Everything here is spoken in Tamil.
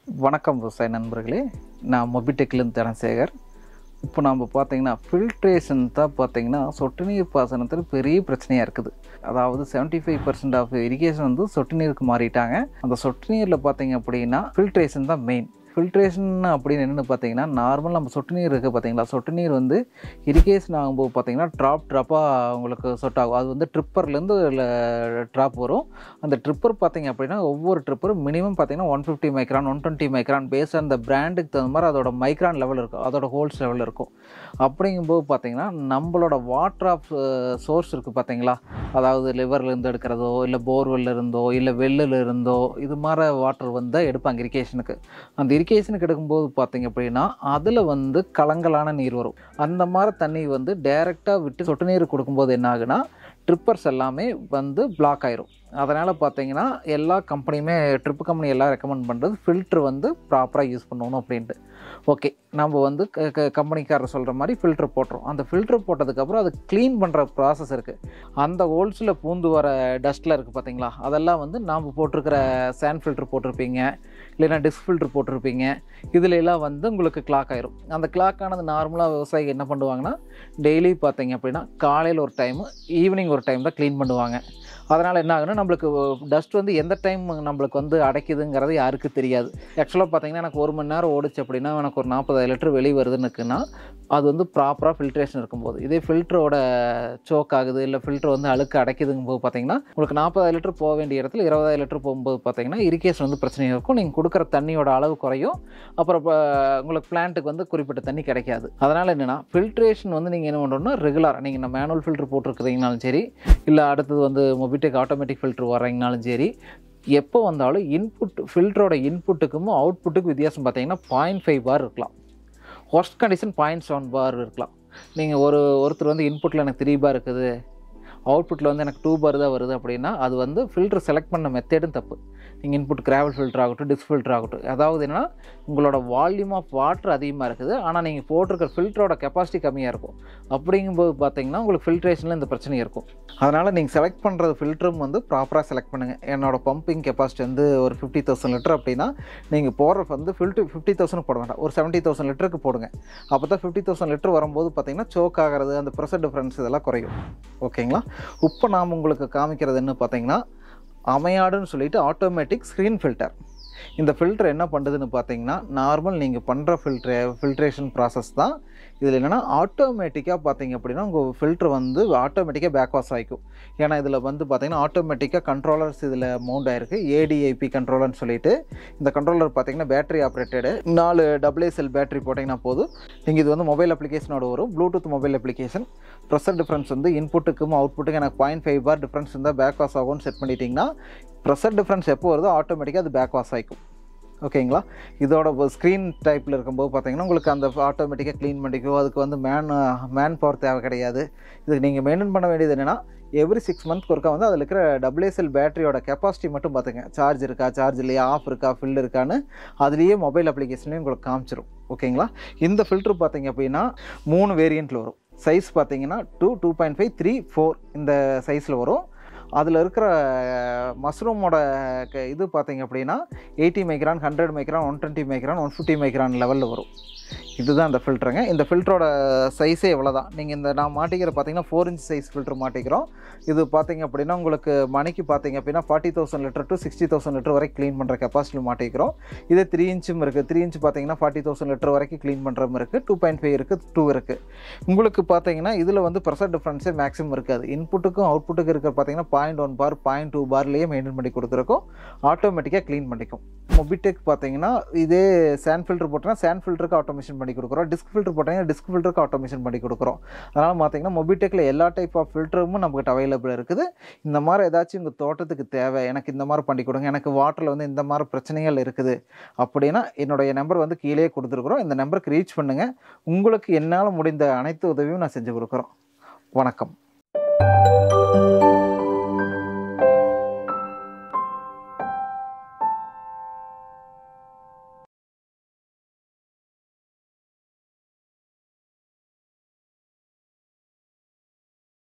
வணக்கம் விவசாய நண்பர்களே நான் மொபிடெக்லேருந்து தனசேகர் இப்போ நம்ம பார்த்தீங்கன்னா ஃபில்ட்ரேஷன் தான் பார்த்தீங்கன்னா சொட்டு நீர் பாசனத்தில் பெரிய பிரச்சனையாக இருக்குது அதாவது seventy five percent of irrigation வந்து சொட்டு நீருக்கு மாறிட்டாங்க அந்த சொட்டு நீரில் பார்த்தீங்க அப்படின்னா ஃபில்ட்ரேஷன் தான் மெயின் ஃபில்ட்ரேஷன் அப்படின்னு என்னென்னு பார்த்தீங்கன்னா நார்மல் நம்ம சொட்டு நீர் இருக்குது பார்த்தீங்களா சொட்டு நீர் வந்து இரிகேஷன் ஆகும்போது பார்த்தீங்கன்னா ட்ராப் ட்ராப்பாக உங்களுக்கு சொட்டாகும் அது வந்து ட்ரிப்பர்லேருந்து ட்ராப் வரும் அந்த ட்ரிப்பர் பார்த்தீங்க அப்படின்னா ஒவ்வொரு ட்ரிப்பரும் மினிமம் பார்த்தீங்கன்னா one fifty micron one twenty micron base அந்த பிராண்டுக்கு தகுந்த மாதிரி அதோட மைக்ரான் லெவல் இருக்கும் அதோட ஹோல்ஸ் லெவல் இருக்கும் அப்படிங்கும்போது பார்த்தீங்கன்னா நம்மளோட வாட்டர் ஆஃப் சோர்ஸ் இருக்குது பார்த்தீங்களா அதாவது லிவர்லேருந்து எடுக்கிறதோ இல்லை போர்வெல்ல இருந்தோ இல்லை வெள்ளில் இருந்தோ இது மாதிரி வாட்டர் வந்து தான் எடுப்பாங்க இரிகேஷனுக்கு அந்த இரிகேஷனுக்கு எடுக்கும்போது பார்த்தீங்க அப்படின்னா அதில் வந்து கலங்கலான நீர் வரும் அந்த மாதிரி தண்ணி வந்து டைரெக்டாக விட்டு சொட்டு நீர் கொடுக்கும்போது என்ன ஆகுனா ட்ரிப்பர்ஸ் எல்லாமே வந்து பிளாக் ஆயிரும் அதனால் பார்த்தீங்கன்னா எல்லா கம்பெனியுமே ட்ரிப் கம்பெனி எல்லாம் ரெக்கமெண்ட் பண்ணுறது ஃபில்ட்ரு வந்து ப்ராப்பராக யூஸ் பண்ணணும் அப்படின்ட்டு ஓகே நம்ம வந்து கம்பெனிக்காரர் சொல்கிற மாதிரி ஃபில்ட்ரு போட்டுரும் அந்த ஃபில்ட்ரு போட்டதுக்கப்புறம் அது க்ளீன் பண்ணுற ப்ராசஸ் இருக்குது அந்த ஹோல்ஸில் பூந்து வர டஸ்ட்டில் இருக்குது பார்த்தீங்களா அதெல்லாம் வந்து நாம் போட்டிருக்கிற சேண்ட் ஃபில்ட்ரு போட்டிருப்பீங்க இல்லைன்னா டிஸ்க் ஃபில்ட்ரு போட்டிருப்பீங்க இதில் எல்லாம் வந்து உங்களுக்கு கிளாக் ஆயிரும் அந்த கிளாக் ஆனது நார்மலாக விவசாயிகள் என்ன பண்ணுவாங்கன்னா டெய்லி பார்த்தீங்க அப்படின்னா காலையில் ஒரு டைமு ஈவினிங் ஒரு டைம் தான் க்ளீன் பண்ணுவாங்க அதனால் என்ன ஆகுனா நம்மளுக்கு டஸ்ட் வந்து எந்த டைம் நம்மளுக்கு வந்து அடைக்குதுங்கிறது யாருக்கு தெரியாது ஆக்சுவலாக பார்த்தீங்கன்னா எனக்கு ஒரு மணி நேரம் ஓடிச்சு அப்படின்னா எனக்கு ஒரு நாற்பது லிட்டர் வெளியே வருதுன்னுக்குன்னா அது வந்து ப்ராப்பராக ஃபில்ட்ரேஷன் இருக்கும்போது இதே ஃபில்டரோட சோக் ஆகுது இல்லை ஃபில்டர் வந்து அழுக்கு அடைக்குதுங்கும் போது பார்த்தீங்கன்னா உங்களுக்கு நாற்பதாயிரம் லிட்டர் போக வேண்டிய இடத்துல இருபதாயிரம் லிட்டர் போகும்போது பார்த்தீங்கன்னா இரிகேஷன் வந்து பிரச்சனை இருக்கும் நீங்கள் கொடுக்குற தண்ணியோட அளவு குறையும் அப்புறம் இப்போ உங்களுக்கு பிளான்ட்டுக்கு வந்து குறிப்பிட்ட தண்ணி கிடைக்காது அதனால் என்னென்னா ஃபில்ட்ரேஷன் வந்து நீங்கள் என்ன பண்ணணும்னா ரெகுலராக நீங்கள் நான் மேனுவல் ஃபில்டர் போட்டிருக்கிறீங்கனாலும் சரி இல்லை அடுத்தது வந்து மொபிடெக் ஆட்டோமேட்டிக் ஃபில்டர் வர்றீங்கனாலும் சரி எப்போ வந்தாலும் இன்புட் ஃபில்டரோட இன்புட்டுக்கும் அவுட்புட்டுக்கும் வித்தியாசம் பார்த்தீங்கன்னா பாயிண்ட் ஃபைவ் பார் இருக்கலாம் worst condition point seven bar இருக்கலாம் நீங்கள் ஒரு ஒருத்தர் வந்து இன்புட்டில் எனக்கு த்ரீ பார் இருக்குது அவுட்புட்டில் வந்து எனக்கு டூ பார் தான் வருது அப்படின்னா அது வந்து ஃபில்டர் செலக்ட் பண்ண மெத்தேடும் தப்பு நீங்கள் இன்புட் கிராவல் ஃபில்டர் ஆகட்டும் டிஸ்க் ஃபில்டர் ஆகட்டும் அதாவது என்னென்னா உங்களோட வால்யூம் ஆஃப் வாட்டர் அதிகமாக இருக்குது ஆனால் நீங்கள் போட்டிருக்கிற ஃபில்டரோட கெப்பாசிட்டி கம்மியாக இருக்கும் அப்படிங்கும்போது பார்த்தீங்கன்னா உங்களுக்கு ஃபில்ட்ரேஷனில் இந்த பிரச்சனை இருக்கும் அதனால் நீங்கள் செலக்ட் பண்ணுறது ஃபில்டரும் வந்து ப்ராப்பராக செலக்ட் பண்ணுங்கள் என்னோட பம்பிங் கெப்பாசிட்டி வந்து ஒரு ஃபிஃப்டி தௌசண்ட் லிட்டர் அப்படின்னா நீங்கள் போடுற வந்து ஃபில்ட்ரு ஃபிஃப்டி தௌசண்ட் போட வேண்டாம் ஒரு செவன்ட்டி தௌசண்ட் லிட்டருக்கு போடுங்க அப்போ தான் ஃபிஃப்டி தௌசண்ட் லிட்டர் வரும்போது பார்த்தீங்கன்னா சோக் ஆகிறது அந்த ப்ரெஷர் டிஃப்ரென்ஸ் இதெல்லாம் குறையும் ஓகேங்களா இப்போ நாம் உங்களுக்கு காமிக்கிறது என்ன பார்த்தீங்கன்னா அமையாடுன்னு சொல்லிட்டு ஆட்டோமேட்டிக் ஸ்க்ரீன் ஃபில்டர் இந்த ஃபில்டர் என்ன பண்ணுறதுன்னு பார்த்தீங்கன்னா நார்மல் நீங்கள் பண்ணுற ஃபில்ட்ரே ஃபில்ட்ரேஷன் ப்ராசஸ் தான் இதில் என்னென்னா ஆட்டோமேட்டிக்காக பார்த்தீங்க அப்படின்னா உங்கள் ஃபில்ட்ரு வந்து ஆட்டோமேட்டிக்காக பேக் வாஷ் ஆகிக்கும் ஏன்னா இதில் வந்து பார்த்தீங்கன்னா ஆட்டோமேட்டிக்காக கண்ட்ரோலர்ஸ் இதில் மவுண்ட் ஆயிருக்கு ஏடிஐபி கண்ட்ரோலர்னு சொல்லிட்டு இந்த கண்ட்ரோலர் பார்த்தீங்கன்னா பேட்டரி ஆப்ரேட்டடு நாலு டபுள் செல் பேட்டரி போட்டிங்கன்னா போதும் நீங்கள் இது வந்து மொபைல் அப்ளிகேஷனோட வரும் Bluetooth mobile application pressure difference வந்து இன்புட்டுக்கும் அவுட்புட்டுக்கும் எனக்கு பாயிண்ட் ஃபைவ் பார் டிஃப்ரென்ஸ் இருந்தால் பேக் வாஷ் ஆகும்னு செட் பண்ணிட்டீங்கன்னா ப்ரெஷர் டிஃப்ரென்ஸ் எப்போ வருதோ ஆட்டோமேட்டிக்காக அது பேக் வாஷ் ஆகிக்கும் ஓகேங்களா இதோட ஸ்க்ரீன் டைப்பில் இருக்கும்போது பார்த்தீங்கன்னா உங்களுக்கு அந்த ஆட்டோமேட்டிக்காக க்ளீன் பண்ணிக்கும் அதுக்கு வந்து மேன் மேன் பவர் தேவை கிடையாது இதுக்கு நீங்கள் மெயின்டைன் பண்ண வேண்டியது என்னென்னா எவ்ரி சிக்ஸ் மந்த்க்கு ஒருக்கா வந்து அதில் இருக்கிற டபிள்யூஎஸ்எல் பேட்டரியோட கெப்பாசிட்டி மட்டும் பார்த்துங்க சார்ஜ் இருக்கா சார்ஜ் இல்லையா ஆஃப் இருக்கா ஃபில் இருக்கான்னு அதுலேயே மொபைல் அப்ளிகேஷன்லேயும் உங்களுக்கு காமிச்சிரும் ஓகேங்களா இந்த ஃபில்ட்ரு பார்த்தீங்க அப்படின்னா மூணு வேரியண்ட்டில் வரும் சைஸ் பார்த்தீங்கன்னா two two point five three four இந்த சைஸில் வரும் அதில் இருக்கிற மஷ்ரூமோட க இது பார்த்தீங்க அப்படின்னா eighty micron hundred micron one twenty micron one fifty micron லெவலில் வரும் இதுதான் இந்த ஃபில்ட்ருங்க இந்த ஃபில்டரோட சைஸே எவ்வளோ தான் நீங்கள் இந்த நான் மாட்டிக்கிற பார்த்தீங்கன்னா ஃபோர் இன்ச் சைஸ் ஃபில்டர் மாட்டிக்கிறோம் இது பார்த்தீங்க அப்படின்னா உங்களுக்கு மணிக்கு பார்த்தீங்க அப்படின்னா forty thousand litre to sixty thousand litre வரைக்கும் க்ளீன் பண்ணுற கெப்பாசிட்டி மாட்டிக்கிறோம் இதே த்ரீ இன்ச்சும் இருக்குது த்ரீ இன்ச் பார்த்தீங்கன்னா ஃபார்ட்டி தௌசண்ட் லிட்டர் வரைக்கும் க்ளீன் பண்ணுறதும் இருக்குது டூ பாயிண்ட் ஃபைவ் இருக்குது டூ இருக்குது உங்களுக்கு பார்த்தீங்கன்னா இதில் வந்து ப்ரெஷர் டிஃப்ரென்ஸே மேக்ஸிமம் இருக்காது இன்புட்டுக்கும் அவுட்புட்டுக்கும் இருக்கிற பார்த்தீங்கன்னா point one bar point two பார்லேயே மெயின்டைன் பண்ணி கொடுத்துருக்கோம் ஆட்டோமேட்டிக்காக க்ளீன் பண்ணிக்கும் மொபிடெக் பார்த்தீங்கன்னா இதே சேண்ட் ஃபில்டர் போட்டோன்னா சேண்ட் ஃபில்டருக்கு ஆட்டோமேஷன் பண்ணி கொடுக்குறோம் டிஸ்க் ஃபில்டர் போட்டிங்கன்னா டிஸ்க் ஃபில்டருக்கு ஆட்டோமேஷன் பண்ணி கொடுக்குறோம் அதனால் பார்த்தீங்கன்னா மொபிடெக்கில் எல்லா டைப் ஆஃப் ஃபில்டரும் நம்மகிட்ட அவைலபிள் இருக்குது இந்த மாதிரி ஏதாச்சும் உங்கள் தோட்டத்துக்கு தேவை எனக்கு இந்த மாதிரி பண்ணி கொடுங்க எனக்கு வாட்டரில் வந்து இந்த மாதிரி பிரச்சனைகள் இருக்குது அப்படின்னா என்னுடைய நம்பர் வந்து கீழே கொடுத்துருக்குறோம் இந்த நம்பருக்கு ரீச் பண்ணுங்கள் உங்களுக்கு என்னால் முடிந்த அனைத்து உதவியும் நான் செஞ்சு கொடுக்குறோம் வணக்கம்